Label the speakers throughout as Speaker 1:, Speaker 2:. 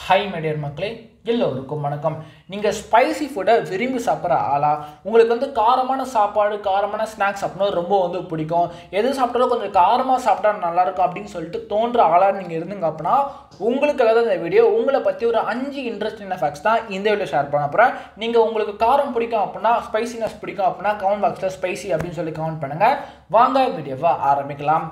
Speaker 1: high my dear மக்களே எல்லோருக்கும் வணக்கம் நீங்கள் ஸ்பைசி ஃபுட்டை விரும்பி சாப்பிட்ற ஆளா உங்களுக்கு வந்து காரமான சாப்பாடு காரமான ஸ்நாக்ஸ் சாப்பிடணும் ரொம்ப வந்து பிடிக்கும் எது சாப்பிட்டாலும் கொஞ்சம் காரமாக சாப்பிட்டா நல்லாயிருக்கும் அப்படின்னு சொல்லிட்டு தோன்ற ஆளாக நீங்கள் இருந்தீங்க அப்படின்னா உங்களுக்கு அதாவது இந்த வீடியோ உங்களை பற்றி ஒரு அஞ்சு இன்ட்ரெஸ்டிங் ஃபேக்ட்ஸ் தான் இந்த வீடியோ ஷேர் பண்ண போகிறேன் நீங்கள் உங்களுக்கு காரம் பிடிக்கும் அப்படின்னா ஸ்பைசினஸ் பிடிக்கும் அப்படின்னா கமெண்ட் பாக்ஸில் ஸ்பைசி அப்படின்னு சொல்லி கமெண்ட் பண்ணுங்கள் வாங்க வீடியோவை ஆரம்பிக்கலாம்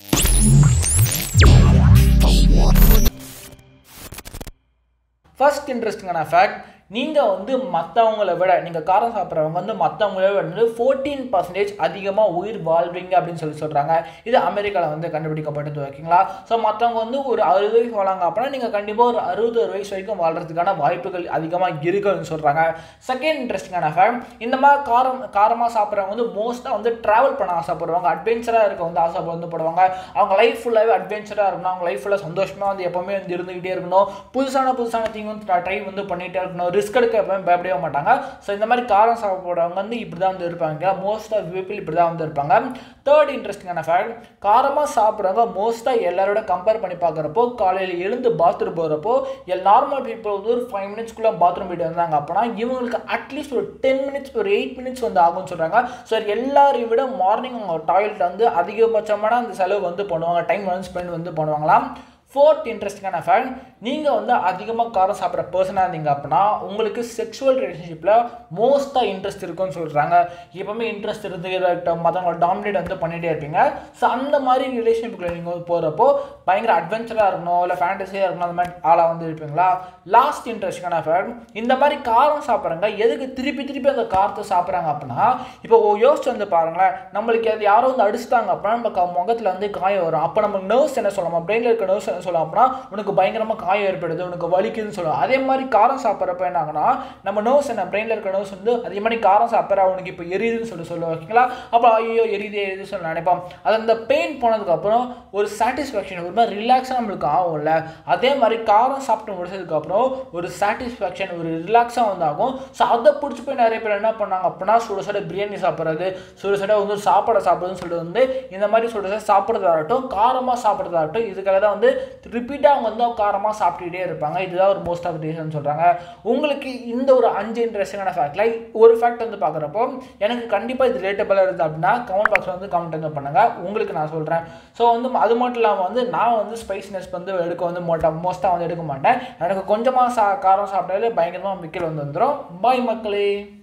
Speaker 1: ஃபர்ஸ்ட் இன்ட்ரெஸ்டிங்கான ஃபேக்ட் நீங்கள் வந்து மற்றவங்கள விட நீங்கள் காரம் சாப்பிட்றவங்க வந்து மற்றவங்கள விட வந்து ஃபோர்டீன் பர்சன்டேஜ் அதிகமாக உயிர் வாழ்வீங்க அப்படின்னு சொல்லி சொல்கிறாங்க இது அமெரிக்காவில் வந்து கண்டுபிடிக்கப்பட்டது ஓகேங்களா ஸோ மற்றவங்க வந்து ஒரு அறுபது வயசு வாழாங்க அப்படின்னா நீங்கள் கண்டிப்பாக ஒரு அறுபது வயசு வரைக்கும் வாழ்கிறதுக்கான வாய்ப்புகள் அதிகமாக இருக்குன்னு சொல்கிறாங்க செகண்ட் இன்ட்ரெஸ்டிங்கான ஃபேக்ட் இந்த மாதிரி காரம் காரமாக சாப்பிட்றவங்க வந்து மோஸ்ட்டாக வந்து ட்ராவல் பண்ண ஆசைப்படுவாங்க அட்வென்ச்சராக இருக்க வந்து ஆசை வந்து படுவாங்க அவங்க லைஃப் ஃபுல்லாகவே அட்வென்ச்சராக இருக்கணும் அவங்க லைஃப் ஃபுல்லாக சந்தோஷமாக வந்து எப்போவுமே வந்து இருந்துக்கிட்டே இருக்கணும் புதுசான புதுசான திங் வந்து ட்ரை வந்து பண்ணிகிட்டே இருக்கணும் ரிஸ்க் எடுக்க எப்பவுமே பயப்படவே மாட்டாங்க ஸோ இந்த மாதிரி காரம் சாப்பிட்றவங்க வந்து இப்படி தான் வந்து இருப்பாங்க மோஸ்ட் ஆஃப் பீப்புள் இப்படி தான் வந்து இருப்பாங்க தேர்ட் இன்ட்ரெஸ்டிங்கான ஃபேக்ட் காரமாக சாப்பிட்றவங்க மோஸ்ட்டாக எல்லாரோட கம்பேர் பண்ணி பார்க்குறப்போ காலையில் எழுந்து பாத்ரூம் போகிறப்போ எல் நார்மல் பீப்புள் வந்து ஒரு ஃபைவ் மினிட்ஸ்க்குள்ளே பாத்ரூம் போயிட்டு வந்தாங்க அப்படின்னா இவங்களுக்கு அட்லீஸ்ட் ஒரு டென் மினிட்ஸ் ஒரு எயிட் மினிட்ஸ் வந்து ஆகும்னு சொல்கிறாங்க ஸோ எல்லாரையும் விட மார்னிங் அவங்க டாய்லெட் வந்து அதிகபட்சமான அந்த செலவு வந்து பண்ணுவாங்க டைம் வந்து ஸ்பெண்ட் வந்து பண்ணுவாங்களாம் ஃபோர்த் இன்ட்ரெஸ்டிங்கான ஃபேக்ட் நீங்கள் வந்து அதிகமாக காரம் சாப்பிட்ற பர்சனாக இருந்தீங்க அப்படின்னா உங்களுக்கு செக்ஷுவல் ரிலேஷன்ஷிப்பில் மோஸ்ட்டாக இன்ட்ரெஸ்ட் இருக்குன்னு சொல்கிறாங்க எப்போவுமே இன்ட்ரெஸ்ட் இருந்து மற்றவங்கள டாமினேட் வந்து பண்ணிகிட்டே இருப்பீங்க ஸோ அந்த மாதிரி ரிலேஷன்ஷிப்பில் நீங்கள் வந்து போகிறப்போ பயங்கர அட்வென்ச்சராக இருக்கணும் இல்லை ஃபேண்டஸியாக இருக்கணும் அந்த மாதிரி ஆளாக வந்து இருப்பீங்களா லாஸ்ட் இன்ட்ரெஸ்டிங்கான ஃபேக்ட் இந்த மாதிரி காரம் சாப்பிட்றாங்க எதுக்கு திருப்பி திருப்பி அந்த காரத்தை சாப்பிட்றாங்க அப்படின்னா இப்போ யோசிச்சு வந்து பாருங்களேன் நம்மளுக்கு அது யாரோ வந்து அடிச்சிட்டாங்க அப்படின்னா நம்ம முகத்தில் வந்து காயம் வரும் அப்போ நம்ம நர்வ்ஸ் என்ன சொல்லலாம் பிரெயினில் இருக்க நர்வ்ஸ் என்ன சொல்லலாம் அப்படின்னா உனக்கு பயங்கரமாக காயம் ஏற்படுது உனக்கு வலிக்குதுன்னு சொல்லுவோம் அதே மாதிரி காரம் சாப்பிட்றப்ப என்ன ஆகுனா நம்ம நர்வ்ஸ் என்ன பிரெயினில் இருக்க நர்வ்ஸ் வந்து அதே மாதிரி காரம் சாப்பிட்ற அவனுக்கு இப்போ எரியுதுன்னு சொல்லி சொல்லுவோம் ஓகேங்களா அப்போ ஐயோ எரியுது எரியுது சொல்லி நினைப்போம் அது அந்த பெயின் போனதுக்கப்புறம் ஒரு சாட்டிஸ்ஃபேக்ஷன் ஒரு மாதிரி ரிலாக்ஸாக நம்மளுக்கு ஆகும்ல அதே மாதிரி காரம் சாப்பிட்டு முடிச்சதுக்கப்புறம் ஒரு சாட்டிஸ்ஃபேக்ஷன் ஒரு ரிலாக்ஸாக வந்து ஆகும் ஸோ அதை பிடிச்சி போய் நிறைய பேர் என்ன பண்ணாங்க அப்படின்னா சுட சுட பிரியாணி சாப்பிட்றது சுட சுட வந்து சாப்பாடை சாப்பிட்றதுன்னு சொல்லிட்டு வந்து இந்த மாதிரி சுட சுட சாப்பிட்றதாகட்டும் காரமாக சாப்பிட்றதாகட்டும் இதுக்காக தான் வந்து ரிப்பீட்டாக அவங்க வந்து காரமாக சாப்பிட்டுக்கிட்டே இருப்பாங்க இதுதான் ஒரு மோஸ்ட் ஆஃப் ரீசன் சொல்கிறாங்க உங்களுக்கு இந்த ஒரு அஞ்சு இன்ட்ரெஸ்டிங்கான ஃபேக்ட் லைக் ஒரு ஃபேக்ட் வந்து பார்க்குறப்போ எனக்கு கண்டிப்பாக இது ரிலேட்டபிளாக இருக்குது அப்படின்னா கமெண்ட் பாக்ஸில் வந்து கமெண்ட் வந்து பண்ணுங்கள் உங்களுக்கு நான் சொல்கிறேன் ஸோ வந்து அது மட்டும் இல்லாமல் வந்து நான் வந்து ஸ்பைசினஸ் வந்து எடுக்க வந்து மோட்டா மோஸ்ட்டாக வந்து எடுக்க மாட்டேன் எனக்கு கொஞ்சமாக சா காரம் சாப்பிட்டாலே பயங்கரமாக மிக்கல் வந்து வந்துடும் பாய் மக்களே